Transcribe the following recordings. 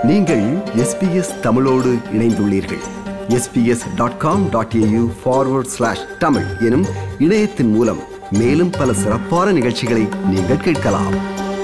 நீங்கள் எஸ்பிஎஸ் தமிழோடு இணைந்துள்ளீர்கள் SBS dot com dot AU forward slash Tamil எனும் இணையத்தின் மூலம் மேலும் பல சிறப்பான நிகழ்ச்சிகளை நீங்கள் கேட்கலாம்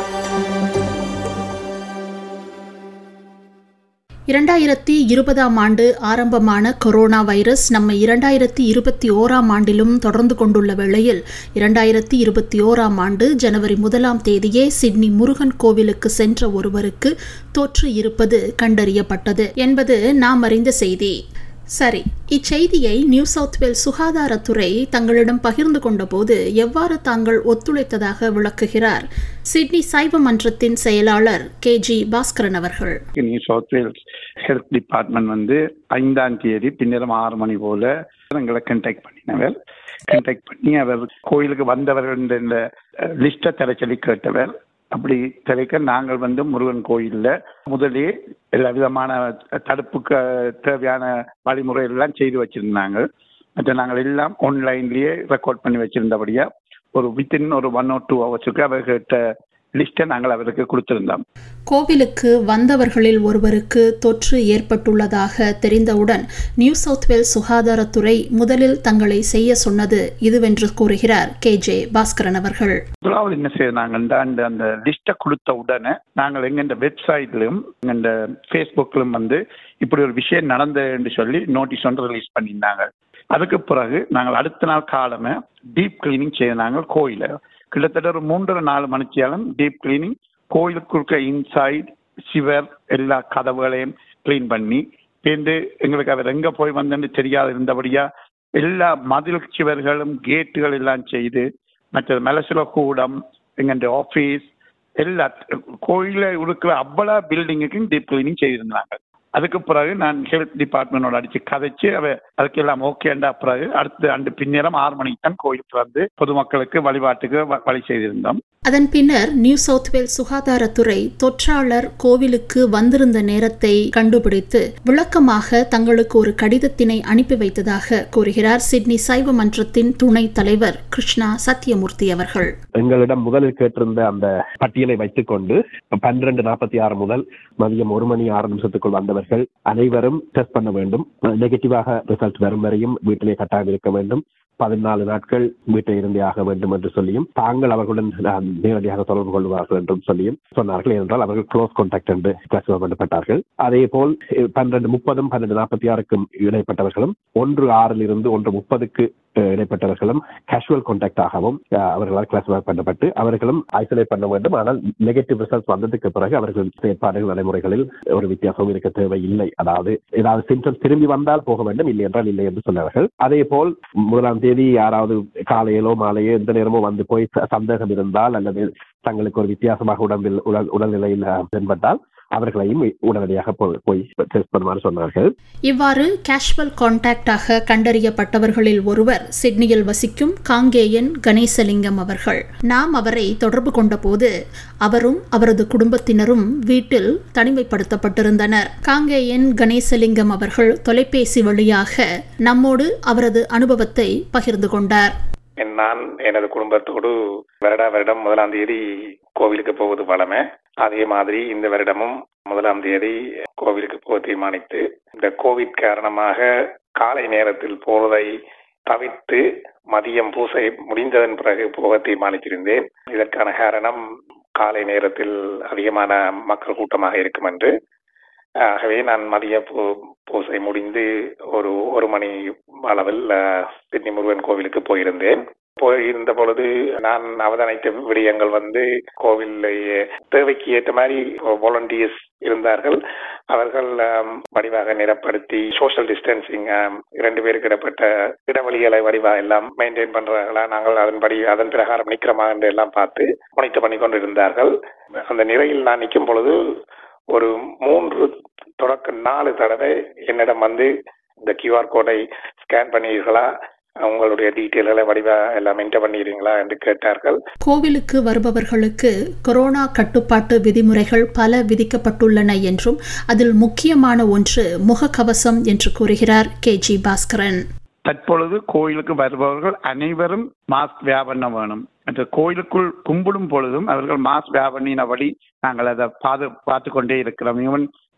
இரண்டாயிரத்தி இருபதாம் ஆண்டு ஆரம்பமான கொரோனா வைரஸ் நம்ம இரண்டாயிரத்தி இருபத்தி ஓராம் ஆண்டிலும் தொடர்ந்து கொண்டுள்ள வேளையில் இரண்டாயிரத்தி இருபத்தி ஓராம் ஆண்டு ஜனவரி முதலாம் தேதியே சிட்னி முருகன் கோவிலுக்கு சென்ற ஒருவருக்கு தொற்று இருப்பது கண்டறியப்பட்டது என்பது நாம் அறிந்த செய்தி சரி இச்செய்தியை நியூ சவுத் வேல்ஸ் சுகாதாரத்துறை தங்களிடம் பகிர்ந்து கொண்டபோது எவ்வாறு தாங்கள் ஒத்துழைத்ததாக விளக்குகிறார் சிட்னி சைவ மன்றத்தின் செயலாளர் கே ஜி பாஸ்கரன் அவர்கள் New South Wales health department வந்து ஐந்தாம் தேதி பின்னரும் ஆறு மணி போல எங்களை கண்டாக்ட் பண்ணினவர் கண்டாக்ட் பண்ணி அவர் கோயிலுக்கு வந்தவர்கள் இந்த லிஸ்ட்டை தர சொல்லி கேட்டவர் அப்படி திரைக்க நாங்கள் வந்து முருகன் கோயில்ல முதலே எல்லா விதமான தடுப்புக்கு தேவையான வழிமுறைகள் எல்லாம் செய்து வச்சிருந்தாங்க மற்ற நாங்கள் எல்லாம் ஆன்லைன்லயே ரெக்கார்ட் பண்ணி வச்சிருந்தபடியா ஒரு வித்தின் ஒரு ஒன் ஆர் டூ ஹவர்ஸுக்கு அவர்கிட்ட லிஸ்ட்டை நாங்கள் அவருக்கு கொடுத்திருந்தோம் கோவிலுக்கு வந்தவர்களில் ஒருவருக்கு தொற்று ஏற்பட்டுள்ளதாக தெரிந்தவுடன் நியூ சவுத் வேல்ஸ் சுகாதாரத்துறை முதலில் தங்களை செய்ய சொன்னது இதுவென்று கூறுகிறார் கே ஜே பாஸ்கரன் அவர்கள் முதலாவது என்ன செய்யறாங்கன்னா அந்த அந்த லிஸ்ட்டை கொடுத்த உடனே நாங்கள் எங்க இந்த வெப்சைட்லயும் இந்த ஃபேஸ்புக்லயும் வந்து இப்படி ஒரு விஷயம் நடந்ததுன்னு சொல்லி நோட்டீஸ் ஒன்று ரிலீஸ் பண்ணியிருந்தாங்க அதுக்கு பிறகு நாங்கள் அடுத்த நாள் காலமே டீப் கிளீனிங் செய்தாங்க கோயிலை கிட்டத்தட்ட ஒரு மூன்றரை நாலு மணித்தியாலும் டீப் கிளீனிங் கோயிலுக்கு இருக்க இன்சைட் சிவர் எல்லா கதவுகளையும் கிளீன் பண்ணி பேருந்து எங்களுக்கு அவர் எங்க போய் வந்தேன்னு தெரியாது இருந்தபடியா எல்லா மதில் சிவர்களும் கேட்டுகள் எல்லாம் செய்து மற்றது மலசுல கூடம் எங்க ஆஃபீஸ் எல்லா கோயில இருக்கிற அவ்வளோ பில்டிங்குக்கும் டீப் கிளீனிங் செய்திருந்தாங்க அதுக்கு பிறகு நான் ஹெல்த் டிபார்ட்மெண்டோட அடிச்சு கதைச்சு அவ அதுக்கு எல்லாம் ஓகேண்டா பிறகு அடுத்து அண்டு பின்னேரம் ஆறு மணிக்கு தான் கோயில் திறந்து பொதுமக்களுக்கு வழிபாட்டுக்கு வ- வழி செய்திருந்தோம் அதன் பின்னர் நியூ சவுத் வேல்ஸ் சுகாதாரத்துறை தொற்றாளர் கோவிலுக்கு வந்திருந்த நேரத்தை கண்டுபிடித்து விளக்கமாக தங்களுக்கு ஒரு கடிதத்தினை அனுப்பி வைத்ததாக கூறுகிறார் சிட்னி சைவ மன்றத்தின் துணைத் தலைவர் கிருஷ்ணா சத்யமூர்த்தி அவர்கள் எங்களிடம் முதலில் கேட்டிருந்த அந்த பட்டியலை வைத்துக்கொண்டு பன்னிரண்டு நாற்பத்தி ஆறு முதல் மதியம் ஒரு மணி ஆறு நிமிஷத்துக்குள் வந்தவர்கள் அனைவரும் டெஸ்ட் பண்ண வேண்டும் நெகட்டிவாக ரிசல்ட் வரும் வரையும் வீட்டிலே கட்டாயம் இருக்க வேண்டும் பதினாலு நாட்கள் வீட்டில் இருந்தே ஆக வேண்டும் என்று சொல்லியும் தாங்கள் அவர்களுடன் அஹ், நேரடியாக தொடர்பு கொள்வார்கள் என்றும் சொல்லியும் சொன்னார்கள் ஏனென்றால் அவர்கள் க்ளோஸ் கான்டாக்ட் என்று கிளாசிஃபை பண்ணப்பட்டார்கள் அதே போல் பன்னிரண்டு முப்பதும் பன்னெண்டு நாற்பத்தி ஆறுக்கும் இடைப்பட்டவர்களும் ஒன்று ஆறில் இருந்து ஒன்று முப்பதுக்கு அஹ், இடைப்பட்டவர்களும் கேஷுவல் கான்டாக்ட் ஆகவும் அஹ், அவர்களால் கிளாசிஃபை பண்ணப்பட்டு அவர்களும் ஐசோலேட் பண்ண வேண்டும் ஆனால் நெகட்டிவ் ரிசல்ட்ஸ் வந்ததுக்கு பிறகு அவர்கள் செயற்பாடுகள் நடைமுறைகளில் ஒரு வித்தியாசம் இருக்க தேவையில்லை அதாவது ஏதாவது சிம்டம்ஸ் திரும்பி வந்தால் போக வேண்டும் இல்லை என்றால் இல்லை என்று சொன்னார்கள் அதே போல் முதலாம் தேதி யாராவது காலையிலோ மாலையோ எந்த நேரமோ வந்து போய் ச- சந்தேகம் இருந்தால் அல்லது தங்களுக்கு ஒரு வித்தியாசமாக உடம்பில் உடல் உடல்நிலையில் அஹ், தென்பட்டால் அவர்களையும் உடனடியாக போய் போய் டெஸ்ட் பண்ணுமாறு சொன்னார்கள் இவ்வாறு கேஷுவல் கான்டாக்டாக கண்டறியப்பட்டவர்களில் ஒருவர் சிட்னியில் வசிக்கும் காங்கேயன் கணேசலிங்கம் அவர்கள் நாம் அவரை தொடர்பு கொண்டபோது அவரும் அவரது குடும்பத்தினரும் வீட்டில் தனிமைப்படுத்தப்பட்டிருந்தனர் காங்கேயன் கணேசலிங்கம் அவர்கள் தொலைபேசி வழியாக நம்மோடு அவரது அனுபவத்தை பகிர்ந்து கொண்டார் நான் எனது குடும்பத்தோடு வருடா வருடம் முதலாம் தேதி கோவிலுக்கு போவது வளமை அதே மாதிரி இந்த வருடமும் முதலாம் தேதி கோவிலுக்கு போக தீர்மானித்து இந்த கோவிட் காரணமாக காலை நேரத்தில் போவதை தவிர்த்து மதியம் பூசை முடிந்ததன் பிறகு போக தீர்மானித்திருந்தேன் இதற்கான காரணம் காலை நேரத்தில் அதிகமான மக்கள் கூட்டமாக இருக்கும் என்று ஆகவே நான் மதிய பூ- பூசை முடிந்து ஒரு ஒரு மணி அளவில் அஹ், சிட்னி முருகன் கோவிலுக்கு போயிருந்தேன் போயிருந்த பொழுது நான் அவதானித்த விடயங்கள் வந்து கோவில்லையே தேவைக்கு ஏற்ற மாதிரி வாலண்டியர்ஸ் இருந்தார்கள் அவர்கள் ஆம், வடிவாக நிறப்படுத்தி சோஷியல் டிஸ்டன்சிங் இரண்டு பேருக்கு இடப்பட்ட இடைவெளிகளை வடிவா எல்லாம் மெயின்டைன் பண்றாங்களா நாங்கள் அதன்படி அதன் பிரகாரம் நிக்கிறோமா என்று எல்லாம் பார்த்து மானிட்டர் பண்ணி கொண்டு இருந்தார்கள் அந்த நிறையில் நான் நிற்கும் பொழுது ஒரு மூன்று தொடக்க நாலு தடவை என்னிடம் வந்து இந்த கியூஆர் கோடை ஸ்கேன் பண்ணீர்களா உங்களுடைய டீட்டெயில்களை வடிவா எல்லாம் மெயின்டைன் பண்ணிடுறீங்களா என்று கேட்டார்கள் கோவிலுக்கு வருபவர்களுக்கு கொரோனா கட்டுப்பாட்டு விதிமுறைகள் பல விதிக்கப்பட்டுள்ளன என்றும் அதில் முக்கியமான ஒன்று முகக்கவசம் என்று கூறுகிறார் கே ஜி பாஸ்கரன் தற்பொழுது கோயிலுக்கு வருபவர்கள் அனைவரும் மாஸ்க் வியாபண்ண வேணும் மற்ற கோயிலுக்குள் கும்பிடும் பொழுதும் அவர்கள் மாஸ்க் வியாபண்ணினபடி நாங்கள் அதை பாது பார்த்து கொண்டே இருக்கிறோம் ஈவன்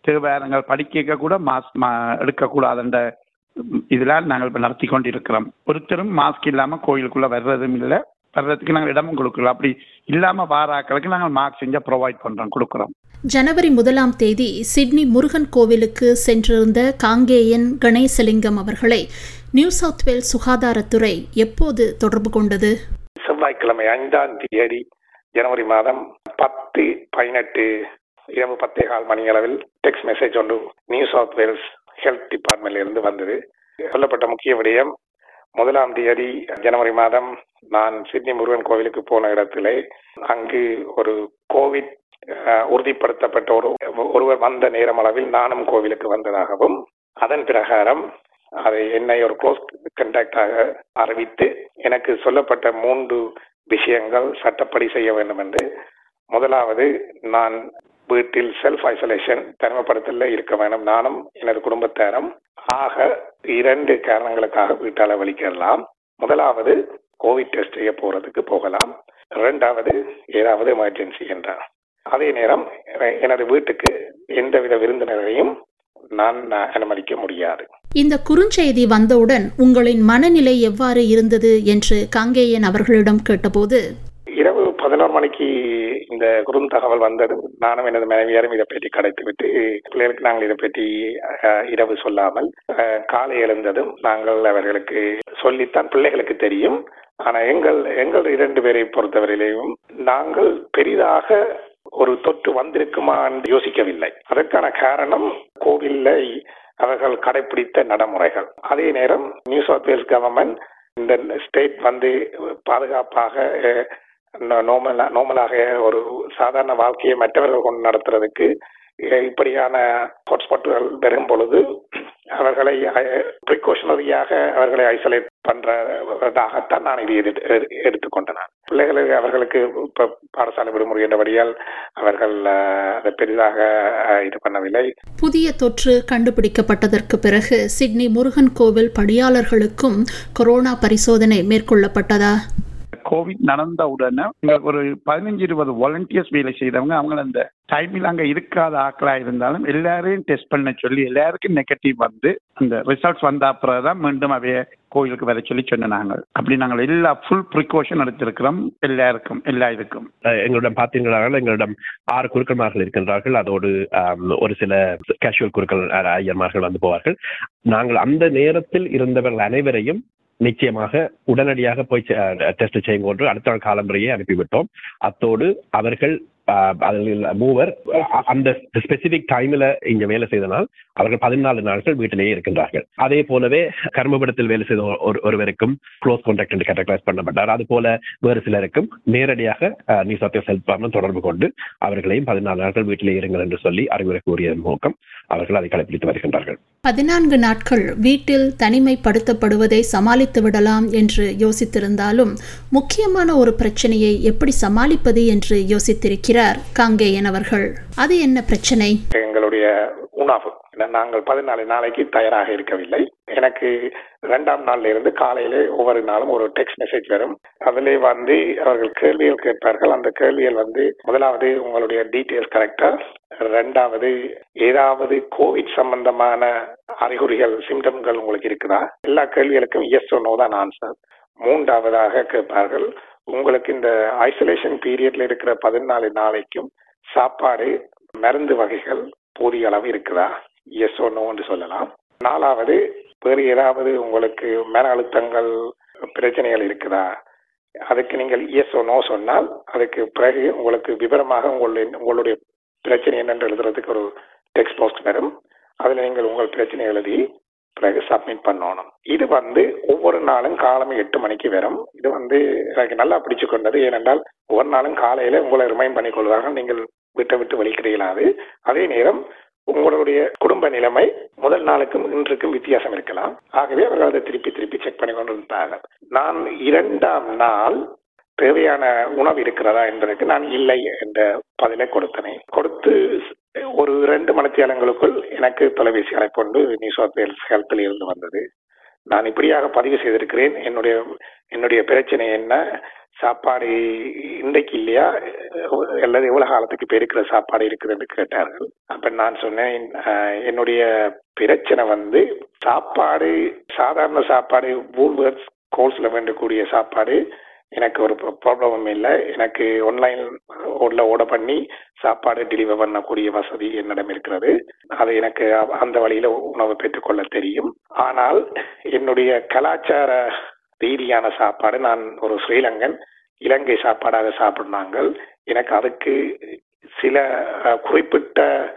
தேவாரங்கள் படிக்க கூட மாஸ்க் எடுக்கக்கூடாதுன்ற இதெல்லாம் நாங்கள் இப்போ நடத்தி கொண்டு இருக்கிறோம் ஒருத்தரும் மாஸ்க் இல்லாம கோயிலுக்குள்ள வர்றதும் இல்லை வர்றதுக்கு நாங்கள் இடமும் கொடுக்கல அப்படி இல்லாம வாராக்களுக்கு நாங்கள் மாஸ்க் செஞ்சா ப்ரொவைட் பண்றோம் கொடுக்குறோம் ஜனவரி முதலாம் தேதி சிட்னி முருகன் கோவிலுக்கு சென்றிருந்த காங்கேயன் கணேசலிங்கம் அவர்களை நியூ சவுத் வேல்ஸ் சுகாதாரத்துறை எப்போது தொடர்பு கொண்டது செவ்வாய்க்கிழமை ஐந்தாம் தேதி ஜனவரி மாதம் பத்து பதினெட்டு இரவு பத்தே கால் மணி அளவில் டெக்ஸ்ட் மெசேஜ் ஒன்று நியூ சவுத் வேல்ஸ் ஹெல்த் டிபார்ட்மெண்ட்ல இருந்து வந்தது சொல்லப்பட்ட முக்கிய விடயம் முதலாம் தேதி ஜனவரி மாதம் நான் சிட்னி முருகன் கோவிலுக்கு போன இடத்திலே அங்கு ஒரு கோவிட் அஹ், உறுதிப்படுத்தப்பட்ட ஒரு ஒருவர் வந்த நேரம் அளவில் நானும் கோவிலுக்கு வந்ததாகவும் அதன் பிரகாரம் அதை என்னை ஒரு க்ளோஸ் கண்டாக்டாக அறிவித்து எனக்கு சொல்லப்பட்ட மூன்று விஷயங்கள் சட்டப்படி செய்ய வேண்டும் என்று முதலாவது நான் வீட்டில் செல்ஃப் ஐசோலேஷன் தனிமைப்படுத்தல இருக்க வேண்டும் நானும் எனது குடும்பத்தாரும் ஆக இரண்டு காரணங்களுக்காக வீட்டால வலிக்கலாம் முதலாவது கோவிட் டெஸ்ட் செய்ய போறதுக்கு போகலாம் இரண்டாவது ஏதாவது எமர்ஜென்சி என்றார் அதே நேரம் எ- எனது வீட்டுக்கு எந்தவித விருந்தினரையும் நான் அனுமதிக்க முடியாது இந்த குறுஞ்செய்தி வந்தவுடன் உங்களின் மனநிலை எவ்வாறு இருந்தது என்று காங்கேயன் அவர்களிடம் கேட்டபோது இரவு பதினோரு மணிக்கு இந்த குறுந்தகவல் வந்தது நானும் எனது மனைவியாரும் இதை பற்றி கடைத்து விட்டு பிள்ளைகளுக்கு நாங்கள் இதை பற்றி அஹ், இரவு சொல்லாமல் அஹ், காலை எழுந்ததும் நாங்கள் அவர்களுக்கு சொல்லித்தான் பிள்ளைகளுக்கு தெரியும் ஆனா எங்கள் எங்கள் இரண்டு பேரை பொறுத்தவரையிலேயும் நாங்கள் பெரிதாக ஒரு தொற்று வந்திருக்குமா என்று யோசிக்கவில்லை அதற்கான காரணம் கோவில்ல அவர்கள் கடைபிடித்த நடைமுறைகள் அதே நேரம் நியூ சவுத் வேல்ஸ் கவர்மெண்ட் இந்த ஸ்டேட் வந்து பாதுகாப்பாக அஹ், நோ- நோமலா நோமலாக ஒரு சாதாரண வாழ்க்கையை மற்றவர்கள் கொண்டு நடத்துறதுக்கு அஹ், இப்படியான ஹாட்ஸ்பாட்டுகள் வரும் பொழுது அவர்களை ப்ரிகாஷனரியாக அவர்களை ஐசோலேட் பண்றதாகத்தான் நான் இது எடு- எடு- எடுத்துக்கொண்டேன் நான் பிள்ளைகளுக்கு அவர்களுக்கு இப்ப பாடசாலை விடுமுறை என்றபடியால் அவர்கள் அஹ், அதை பெரிதாக அஹ், இது பண்ணவில்லை புதிய தொற்று கண்டுபிடிக்கப்பட்டதற்கு பிறகு சிட்னி முருகன் கோவில் படியாளர்களுக்கும் கொரோனா பரிசோதனை மேற்கொள்ளப்பட்டதா கோவிட் நடந்த உடனே இங்க ஒரு பதினஞ்சு இருபது வாலண்டியர்ஸ் வேலை செய்தவங்க அவங்க அந்த டைமில் அங்க இருக்காத ஆக்களா இருந்தாலும் எல்லாரையும் டெஸ்ட் பண்ண சொல்லி எல்லாருக்கும் நெகட்டிவ் வந்து அந்த ரிசல்ட்ஸ் வந்த அப்புறம் தான் மீண்டும் அவைய கோயிலுக்கு வர சொல்லி சொன்னாங்க அப்படி நாங்கள் எல்லா ஃபுல் ப்ரிகாஷன் எடுத்திருக்கிறோம் எல்லாருக்கும் எல்லா இதுக்கும் அஹ் எங்களிடம் பார்த்தீங்களானால் எங்களிடம் ஆறு குருக்கள்மார்கள் இருக்கின்றார்கள் அதோடு ஆம், ஒரு சில கேஷுவல் குருக்கள் அஹ், ஐயர்மார்கள் வந்து போவார்கள் நாங்கள் அந்த நேரத்தில் இருந்தவர்கள் அனைவரையும் நிச்சயமாக உடனடியாக போய் டெஸ்ட் செய்யும் கொண்டு அடுத்த நாள் காலம்பரையே அனுப்பிவிட்டோம் அத்தோடு அவர்கள் ஆஹ், அதில் மூவர் அ- அந்த ஸ்பெசிபிக் டைம்ல இங்க வேலை செய்தனால் அவர்கள் பதினாலு நாட்கள் வீட்டிலேயே இருக்கின்றார்கள் அதே போலவே கர்மபடத்தில் வேலை செய்த ஒரு ஒருவருக்கும் க்ளோஸ் கான்டாக்ட் என்று கேட்டகரைஸ் பண்ணப்பட்டார் அது போல வேறு சிலருக்கும் நேரடியாக New South Wales health department தொடர்பு கொண்டு அவர்களையும் பதினாலு நாட்கள் வீட்டிலே இருங்கள் என்று சொல்லி அறிவுரை கூறிய நோக்கம் அவர்கள் அதை கடைபிடித்து வருகின்றார்கள் பதினான்கு நாட்கள் வீட்டில் தனிமைப்படுத்தப்படுவதை சமாளித்து விடலாம் என்று யோசித்திருந்தாலும் முக்கியமான ஒரு பிரச்சனையை எப்படி சமாளிப்பது என்று யோசித்திருக்கிறார் காங்கேயன் அவர்கள் அது என்ன பிரச்சனை எங்களுடைய உணவு நாங்கள் பதினாலு நாளைக்கு தயாராக இருக்கவில்லை எனக்கு இரண்டாம் நாள்ல இருந்து காலையில ஒவ்வொரு நாளும் ஒரு டெக்ஸ்ட் மெசேஜ் வரும் அதிலே வந்து அவர்கள் கேள்விகள் கேட்பார்கள் அந்த கேள்விகள் வந்து முதலாவது உங்களுடைய டீட்டெயில்ஸ் கரெக்டா ரெண்டாவது ஏதாவது கோவிட் சம்பந்தமான அறிகுறிகள் சிம்டம்கள் உங்களுக்கு இருக்குதா எல்லா கேள்விகளுக்கும் எஸ் நோ தான் ஆன்சர் மூன்றாவதாக கேட்பார்கள் உங்களுக்கு இந்த ஐசோலேஷன் பீரியட்ல இருக்கிற பதினாலு நாளைக்கும் சாப்பாடு மருந்து வகைகள் போதிய அளவு இருக்குதா எஸ் நோன்னு சொல்லலாம் நாலாவது வேறு ஏதாவது உங்களுக்கு மன அழுத்தங்கள் பிரச்சனைகள் இருக்குதா அதுக்கு நீங்கள் எஸ் நோ சொன்னால் அதுக்கு பிறகு உங்களுக்கு விவரமாக உங்களுடைய உங்களுடைய பிரச்சனை என்னென்று எழுதுறதுக்கு ஒரு டெக்ஸ்ட் பாக்ஸ் வரும் அதில் நீங்கள் உங்கள் பிரச்சனை எழுதி பிறகு சப்மிட் பண்ணணும் இது வந்து ஒவ்வொரு நாளும் காலமே எட்டு மணிக்கு வரும் இது வந்து எனக்கு நல்லா பிடிச்சு கொண்டது ஏனென்றால் ஒவ்வொரு நாளும் காலையில உங்களை ரிமைண்ட் பண்ணி கொள்வார்கள் நீங்கள் விட்டு விட்டு வலிக்கிறீங்களாது அதே நேரம் உங்களுடைய குடும்ப நிலைமை முதல் நாளுக்கும் இன்றுக்கும் வித்தியாசம் இருக்கலாம் ஆகவே அவர்கள் அதை திருப்பி திருப்பி செக் பண்ணி கொண்டிருந்தார்கள் நான் இரண்டாம் நாள் தேவையான உணவு இருக்கிறதா என்பதற்கு நான் இல்லை என்ற பதிலை கொடுத்தனே கொடுத்து ஒரு இரண்டு மணித்தியாலங்களுக்குள் எனக்கு தொலைபேசி அழைப்பு கொண்டு நியூ சவுத் வேல்ஸ் ஹெல்த்தில் இருந்து வந்தது நான் இப்படியாக பதிவு செய்திருக்கிறேன் என்னுடைய என்னுடைய பிரச்சனை என்ன சாப்பாடு இன்றைக்கு இல்லையா அல்லது எவ்வளவு காலத்துக்கு இப்ப இருக்கிற சாப்பாடு இருக்குதுன்னு கேட்டார்கள் அப்ப நான் சொன்னேன் அஹ், என்னுடைய பிரச்சனை வந்து சாப்பாடு சாதாரண சாப்பாடு வூல்வர்ஸ் கோல்ஸ்ல வேண்டக்கூடிய சாப்பாடு எனக்கு ஒரு ப்ராப்ளமும் இல்லை எனக்கு ஆன்லைன் உள்ள ஓட பண்ணி சாப்பாடு டெலிவர் பண்ணக்கூடிய வசதி என்னிடம் இருக்கிறது அது எனக்கு அ- அந்த வழியில உணவு பெற்றுக்கொள்ள தெரியும் ஆனால் என்னுடைய கலாச்சார ரீதியான சாப்பாடு நான் ஒரு ஸ்ரீலங்கன் இலங்கை சாப்பாடாக சாப்பிடுனாங்க எனக்கு அதுக்கு சில அஹ், குறிப்பிட்ட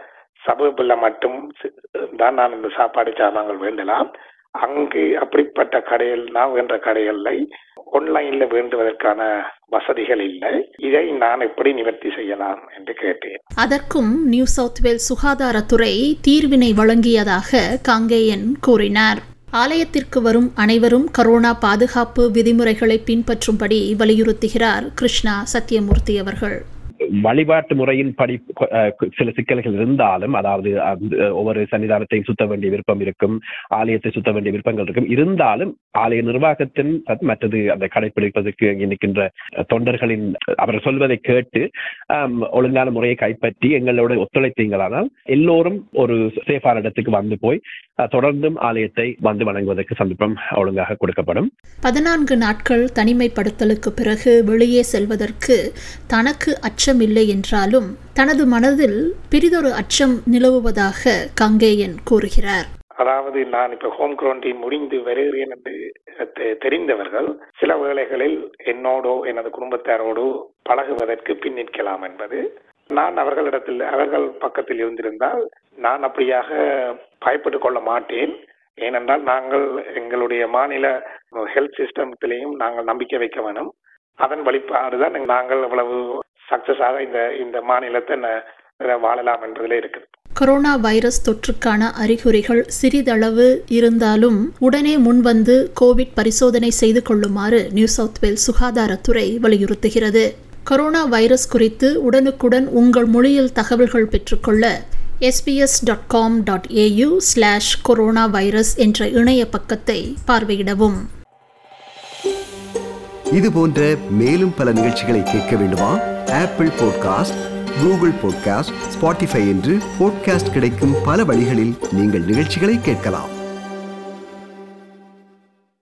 சபபில் மட்டும் சி- தான் நான் இந்த சாப்பாடு சாமான்கள் வேண்டலாம் அங்கு அப்படிப்பட்ட கடையில் நான் வேண்ட கடைகளை ஆன்லைன்ல வேண்டுவதற்கான வசதிகள் இல்லை இதை நான் எப்படி நிவர்த்தி செய்யலாம் என்று கேட்டேன் அதற்கும் நியூ சவுத் வேல்ஸ் சுகாதாரத்துறை தீர்வினை வழங்கியதாக காங்கேயன் கூறினார் ஆலயத்திற்கு வரும் அனைவரும் கரோனா பாதுகாப்பு விதிமுறைகளை பின்பற்றும்படி வலியுறுத்துகிறார் கிருஷ்ணா சத்யமூர்த்தி அவர்கள் வழிபாட்டு முறையின் படி அஹ், சில சிக்கல்கள் இருந்தாலும் அதாவது அந்த ஒவ்வொரு சன்னிதானத்தையும் சுத்த வேண்டிய விருப்பம் இருக்கும் ஆலயத்தை சுத்த வேண்டிய விருப்பங்கள் இருக்கும் இருந்தாலும் ஆலய நிர்வாகத்தின் மற்றது அந்த கடைபிடிப்பதற்கு இங்கே நிற்கின்ற தொண்டர்களின் அவர் சொல்வதை கேட்டு ஆம், ஒழுங்கான முறையை கைப்பற்றி எங்களோட ஒத்துழைத்தீங்களானால் எல்லோரும் ஒரு சேஃபான இடத்துக்கு வந்து போய் அஹ், தொடர்ந்தும் ஆலயத்தை வந்து வணங்குவதற்கு சந்தர்ப்பம் ஒழுங்காக கொடுக்கப்படும் பதினான்கு நாட்கள் தனிமைப்படுத்தலுக்கு பிறகு வெளியே செல்வதற்கு தனக்கு அச்சமில்லை என்றாலும் தனது மனதில் பிரிதொரு அச்சம் நிலவுவதாக கங்கேயன் கூறுகிறார் அதாவது நான் இப்ப ஹோம் குவாரண்டைன் முடிந்து வருகிறேன் என்று தெ- தெரிந்தவர்கள் சில வேளைகளில் என்னோடோ எனது குடும்பத்தாரோடோ பழகுவதற்கு பின் நிற்கலாம் என்பது நான் அவர்களிடத்தில் அவர்கள் பக்கத்தில் இருந்திருந்தால் நான் அப்படியாக பயப்பட்டு கொள்ள மாட்டேன் ஏனென்றால் நாங்கள் எங்களுடைய மாநில ஹெல்த் சிஸ்டத்திலையும் நாங்கள் நம்பிக்கை வைக்க வேணும் அதன் வழிபாடுதான் நாங்கள் இவ்வளவு சக்சஸாக இந்த இந்த மாநிலத்தை ந- வாழலாம் என்பதில் இருக்குது கொரோனா வைரஸ் தொற்றுக்கான அறிகுறிகள் சிறிதளவு இருந்தாலும் உடனே முன்வந்து கோவிட் பரிசோதனை செய்து கொள்ளுமாறு நியூ சவுத் வேல்ஸ் சுகாதாரத்துறை வலியுறுத்துகிறது கொரோனா வைரஸ் குறித்து உடனுக்குடன் உங்கள் மொழியில் தகவல்கள் பெற்றுக்கொள்ள SBS dot com dot AU slash corona virus என்ற இணைய பக்கத்தை பார்வையிடவும் இது போன்ற மேலும் பல நிகழ்ச்சிகளை கேட்க வேண்டுமா Apple podcast Google podcast Spotify என்று பாட்காஸ்ட் கிடைக்கும் பல வழிகளில் நீங்கள் நிகழ்ச்சிகளை கேட்கலாம்